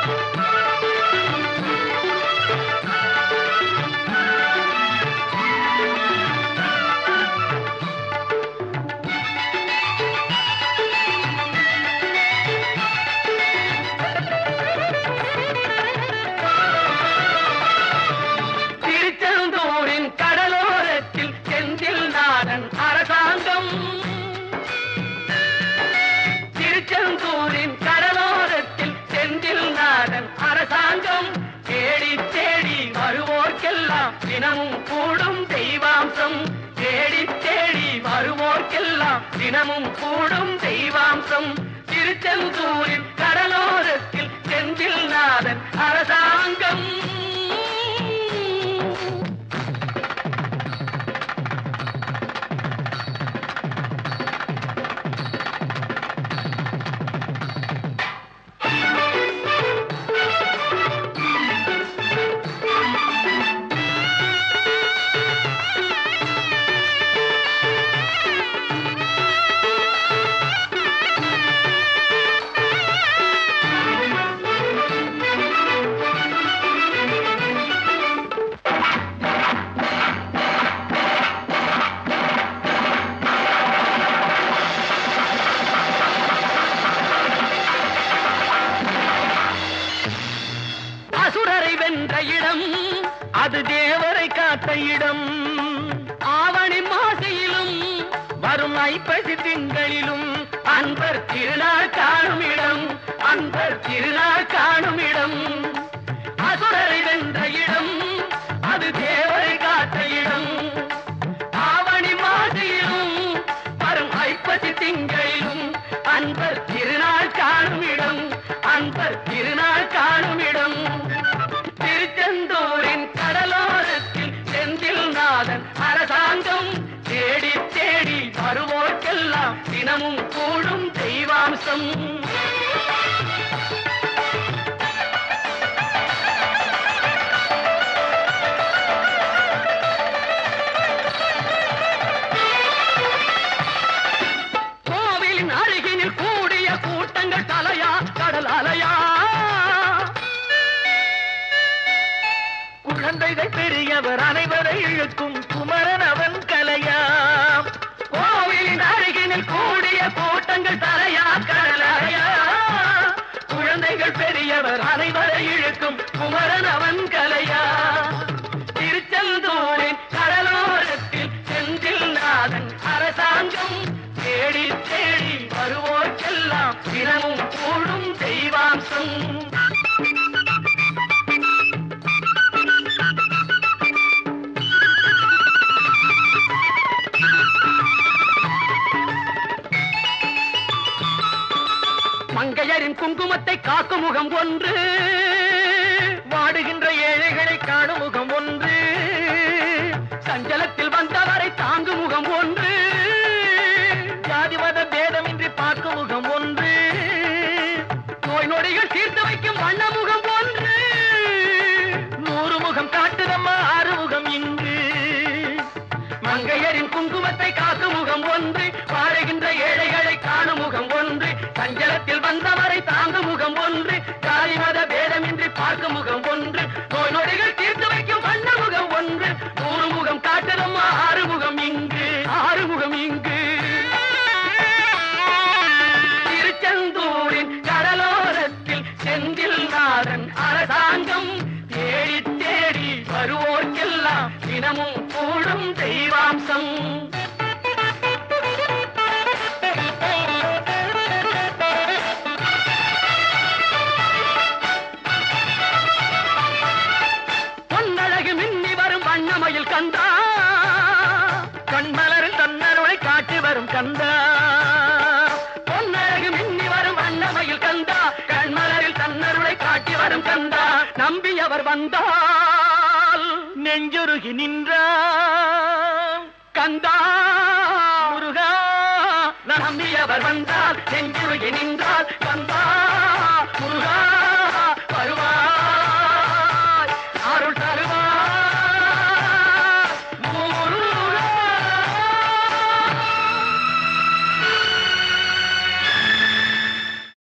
திருச்செந்தூரின் கடலோரத்தில் செந்தில் நாடன் அரசாங்கம் திருச்செந்தூரின் கடலோரத்தில் செந்தில் நாடன் அரசாங்கம் தேடி தேடி வருவோர்க்கெல்லாம் தினமும் கூடும் தெய்வாம்சம் தேடி தேடி வருவோர்க்கெல்லாம் தினமும் கூடும் தெய்வாம்சம் திருச்செந்தூரின் கடலோரத்தில் செந்தில் நாதன் அரசாங்கம் அசுரரை வென்ற இடம் அது தேவரை காத்த இடம் ஆவணி மாசையிலும் வரும் ஐப்பசி திங்களிலும் அன்பர் திருநாள் காணும் இடம் அன்பர் திருநாள் காணும் இடம் அசுரரை வென்ற இடம் அது தேவரை காத்த இடம் ஆவணி மாசையிலும் வரும் ஐப்பசி திங்களிலும் அன்பர் திருநாள் காணும் இடம் அன்பர் திருநாள் காணும் இடம் திருச்செந்தூரின் கடலோரத்தில் செந்தில் நாதன் அரசாங்கம் தேடி தேடி வருவோர்க்கெல்லாம் தினமும் கூடும் தெய்வாம்சம் கோவிலின் அருகினில் கூடிய கூட்டங்கள் தலையா கடல் அலையா குழந்தைகள் பெரியவர் அனைவரை இழுக்கும் குமரன் அவன் கலையா கோவிலின் அருகினில் கூடிய கூட்டங்கள் தலையா கடல் அலையா குழந்தைகள் பெரியவர் அனைவரை இழுக்கும் குமரன் அவன் கலையா திருச்செந்தூரின் கடலோரத்தில் செந்தில் நாதன் அரசாங்கம் தேடி தேடி வருவோர்க்கெல்லாம் தினமும் கூடும் தெய்வாம்சம் மங்கையரின் குங்குமத்தை காக்கும் முகம் ஒன்று வாடுகின்ற ஏழைகளை காணும் முகம் ஒன்று சஞ்சலத்தில் வந்தவரை தாங்கும் முகம் ஒன்று ஜாதி மத பேதமின்றி பார்க்கும் முகம் ஒன்று நோய் நொடிகள் தீர்த்து வைக்கும் வண்ண முகம் ஒன்று நூறு முகம் காட்டுதம்மா ஆறு முகம் இங்கு மங்கையரின் குங்குமத்தை காக்கும் முகம் ஒன்று வாழுகின்ற ஏழைகளை காணும் முகம் ஒன்று சஞ்சலத்தில் வந்தவரை தாங்கும் முகம் ஒன்று ஜாதி மத பேதமின்றி பார்க்கும் முகம் ஒன்று நோய் நொடிகள் தீர்த்து வைக்கும் வண்ண முகம் ஒன்று நூறு முகம் காட்டுதம்மா ஆறு முகம் இங்கு ஆறு முகம் இங்கு திருச்செந்தூரின் கடலோரத்தில் செந்தில் நாதன் அரசாங்கம் தேடி தேடி வருவோர்க்கெல்லாம் தினமும் கூடும் தெய்வாம்சம் பொன்னழகு மின்னி வரும் வண்ணமயில் கந்தா கண்மலரில் தன்னருளை காட்டி வரும் கந்தா பொன்னழகு மின்னி வரும் வண்ணமயில் கந்தா கண்மலரில் தன்னருளை காட்டி வரும் கந்தா நம்பியவர் வந்தால் நெஞ்சுருகி நின்றான் கந்தா முருகா நம்பியவர் வந்தால் நெஞ்சுருகி நின்றால் கந்தா